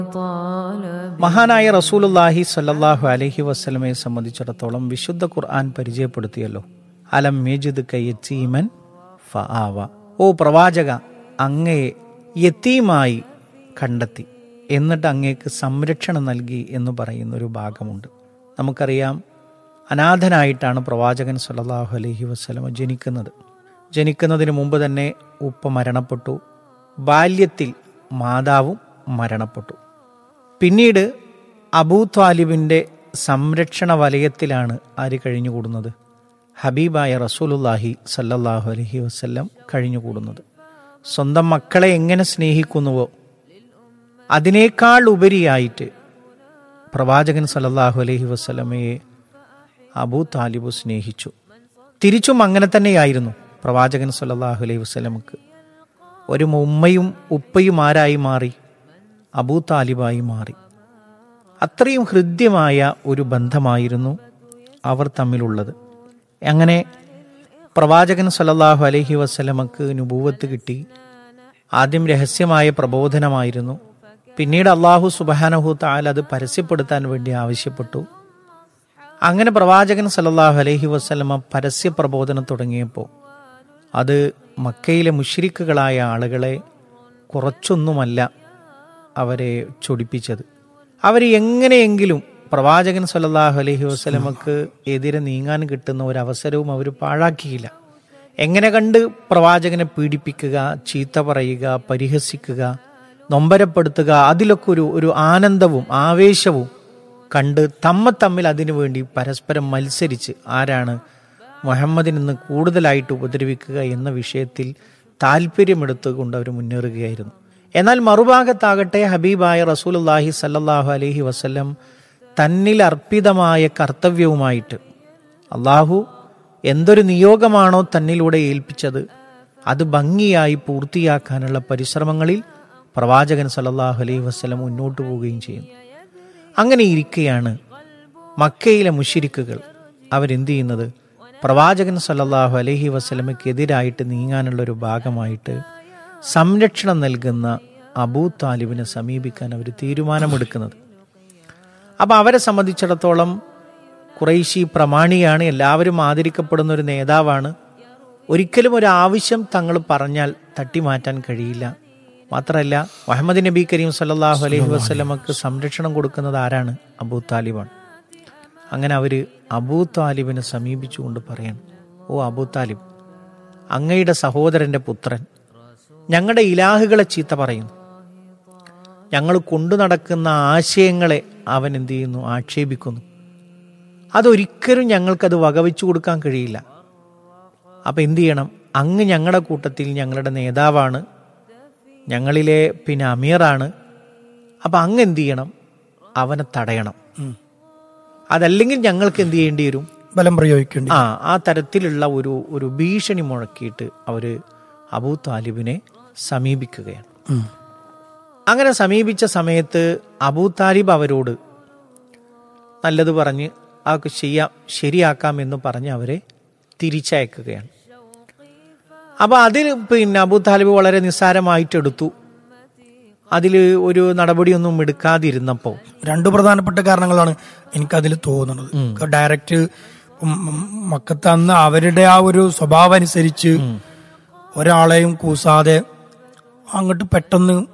മഹാനായ റസൂലുല്ലാഹി സല്ലല്ലാഹു അലൈഹി വസ്ലമയെ സംബന്ധിച്ചിടത്തോളം വിശുദ്ധ ഖുർആൻ പരിചയപ്പെടുത്തിയല്ലോ അലം മേജിദ് കയ്യീമൻ ഫആവ ഓ പ്രവാചക അങ്ങയെ യത്തീമായി കണ്ടെത്തി എന്നിട്ട് അങ്ങേക്ക് സംരക്ഷണം നൽകി എന്ന് പറയുന്ന ഒരു ഭാഗമുണ്ട് നമുക്കറിയാം അനാഥനായിട്ടാണ് പ്രവാചകൻ സല്ലല്ലാഹു അലൈഹി വസ്ലമ ജനിക്കുന്നത് ജനിക്കുന്നതിന് മുമ്പ് തന്നെ ഉപ്പ മരണപ്പെട്ടു ബാല്യത്തിൽ മാതാവും മരണപ്പെട്ടു പിന്നീട് അബൂ ത്വാലിബിൻ്റെ സംരക്ഷണ വലയത്തിലാണ് ആര് കഴിഞ്ഞുകൂടുന്നത് ഹബീബായ റസൂലുല്ലാഹി സല്ലല്ലാഹു അലൈഹി വസ്ല്ലം കഴിഞ്ഞുകൂടുന്നത് സ്വന്തം മക്കളെ എങ്ങനെ സ്നേഹിക്കുന്നുവോ അതിനേക്കാൾ ഉപരിയായിട്ട് പ്രവാചകൻ സല്ലല്ലാഹു അലൈഹി വസ്ലമയെ അബൂ താലിബ് സ്നേഹിച്ചു തിരിച്ചും അങ്ങനെ തന്നെയായിരുന്നു പ്രവാചകൻ സല്ലല്ലാഹു അലൈഹി വസ്ലമക്ക് ഒരു ഉമ്മയും ഉപ്പയും ആരായി മാറി അബൂ താലിബായി മാറി അത്രയും ഹൃദ്യമായ ഒരു ബന്ധമായിരുന്നു അവർ തമ്മിലുള്ളത് അങ്ങനെ പ്രവാചകൻ സല്ലല്ലാഹു അലൈഹി വസ്ലമക്ക് നുപൂവത്ത് കിട്ടി ആദ്യം രഹസ്യമായ പ്രബോധനമായിരുന്നു പിന്നീട് അള്ളാഹു സുബാനഹു താൽ അത് പരസ്യപ്പെടുത്താൻ വേണ്ടി ആവശ്യപ്പെട്ടു അങ്ങനെ പ്രവാചകൻ സല്ലല്ലാഹു അലൈഹി വസ്ലമ പരസ്യ പ്രബോധനം തുടങ്ങിയപ്പോൾ അത് മക്കയിലെ മുഷിരിക്കുകളായ ആളുകളെ കുറച്ചൊന്നുമല്ല അവരെ ചൊടിപ്പിച്ചത് അവർ എങ്ങനെയെങ്കിലും പ്രവാചകൻ സല്ലല്ലാഹു അലൈഹി വസ്ലമക്ക് എതിരെ നീങ്ങാൻ കിട്ടുന്ന ഒരു അവസരവും അവർ പാഴാക്കിയില്ല എങ്ങനെ കണ്ട് പ്രവാചകനെ പീഡിപ്പിക്കുക ചീത്ത പറയുക പരിഹസിക്കുക നൊമ്പരപ്പെടുത്തുക അതിലൊക്കെ ഒരു ഒരു ആനന്ദവും ആവേശവും കണ്ട് തമ്മ തമ്മിൽ അതിനു വേണ്ടി പരസ്പരം മത്സരിച്ച് ആരാണ് മുഹമ്മദിൽ നിന്ന് കൂടുതലായിട്ട് ഉപദ്രവിക്കുക എന്ന വിഷയത്തിൽ താല്പര്യമെടുത്തുകൊണ്ട് അവർ മുന്നേറുകയായിരുന്നു എന്നാൽ മറുഭാഗത്താകട്ടെ ഹബീബായ റസൂലുല്ലാഹി സല്ലല്ലാഹു അലൈഹി വസല്ലം തന്നിൽ അർപ്പിതമായ കർത്തവ്യവുമായിട്ട് അള്ളാഹു എന്തൊരു നിയോഗമാണോ തന്നിലൂടെ ഏൽപ്പിച്ചത് അത് ഭംഗിയായി പൂർത്തിയാക്കാനുള്ള പരിശ്രമങ്ങളിൽ പ്രവാചകൻ സല്ലല്ലാഹു അലൈഹി വസല്ലം മുന്നോട്ട് പോവുകയും ചെയ്യുന്നു അങ്ങനെ ഇരിക്കെയാണ് മക്കയിലെ മുഷിരിക്കുകൾ അവരെന്ത് ചെയ്യുന്നത് പ്രവാചകൻ സല്ലല്ലാഹു അലൈഹി വസ്ലമയ്ക്കെതിരായിട്ട് നീങ്ങാനുള്ള ഒരു ഭാഗമായിട്ട് സംരക്ഷണം നൽകുന്ന അബൂ താലിബിനെ സമീപിക്കാൻ അവർ തീരുമാനമെടുക്കുന്നത് അപ്പം അവരെ സംബന്ധിച്ചിടത്തോളം കുറേശി പ്രമാണിയാണ് എല്ലാവരും ആദരിക്കപ്പെടുന്ന ഒരു നേതാവാണ് ഒരിക്കലും ഒരു ആവശ്യം തങ്ങൾ പറഞ്ഞാൽ തട്ടിമാറ്റാൻ കഴിയില്ല മാത്രമല്ല മുഹമ്മദ് നബി കരീം സല്ലല്ലാഹു അലൈഹി വസ്ലമക്ക് സംരക്ഷണം കൊടുക്കുന്നത് ആരാണ് അബൂ താലിബാണ് അങ്ങനെ അവർ അബൂ താലിബിനെ സമീപിച്ചുകൊണ്ട് പറയണം ഓ അബൂ താലിബ് അങ്ങയുടെ സഹോദരന്റെ പുത്രൻ ഞങ്ങളുടെ ഇലാഹുകളെ ചീത്ത പറയുന്നു ഞങ്ങൾ കൊണ്ടു നടക്കുന്ന ആശയങ്ങളെ അവൻ എന്ത് ചെയ്യുന്നു ആക്ഷേപിക്കുന്നു അതൊരിക്കലും ഞങ്ങൾക്കത് വകവെച്ചു കൊടുക്കാൻ കഴിയില്ല അപ്പം എന്ത് ചെയ്യണം അങ്ങ് ഞങ്ങളുടെ കൂട്ടത്തിൽ ഞങ്ങളുടെ നേതാവാണ് ഞങ്ങളിലെ പിന്നെ അമീറാണ് അപ്പം അങ്ങ് എന്ത് ചെയ്യണം അവനെ തടയണം അതല്ലെങ്കിൽ ഞങ്ങൾക്ക് എന്ത് ചെയ്യേണ്ടി വരും ബലം പ്രയോഗിക്കേണ്ടി ആ ആ തരത്തിലുള്ള ഒരു ഒരു ഭീഷണി മുഴക്കിയിട്ട് അവര് അബൂ താലിബിനെ സമീപിക്കുകയാണ് ഉം. അങ്ങനെ സമീപിച്ച സമയത്ത് അബൂ താലിബ് അവരോട് നല്ലത് പറഞ്ഞ് അതൊക്കെ ചെയ്യാം ശരിയാക്കാം എന്ന് പറഞ്ഞ് അവരെ തിരിച്ചയക്കുകയാണ് അപ്പൊ അതിൽ പിന്നെ അബൂ താലിബ് വളരെ നിസ്സാരമായിട്ടെടുത്തു അതിൽ ഒരു നടപടിയൊന്നും എടുക്കാതിരുന്നപ്പോൾ രണ്ട് പ്രധാനപ്പെട്ട കാരണങ്ങളാണ് എനിക്കതിൽ തോന്നുന്നത് ഡയറക്റ്റ് ഉം ഉം മക്കത്ത് അന്ന് അവരുടെ ആ ഒരു സ്വഭാവം അനുസരിച്ച് ഒരാളെയും കൂസാതെ അങ്ങോട്ട് പെട്ടെന്ന്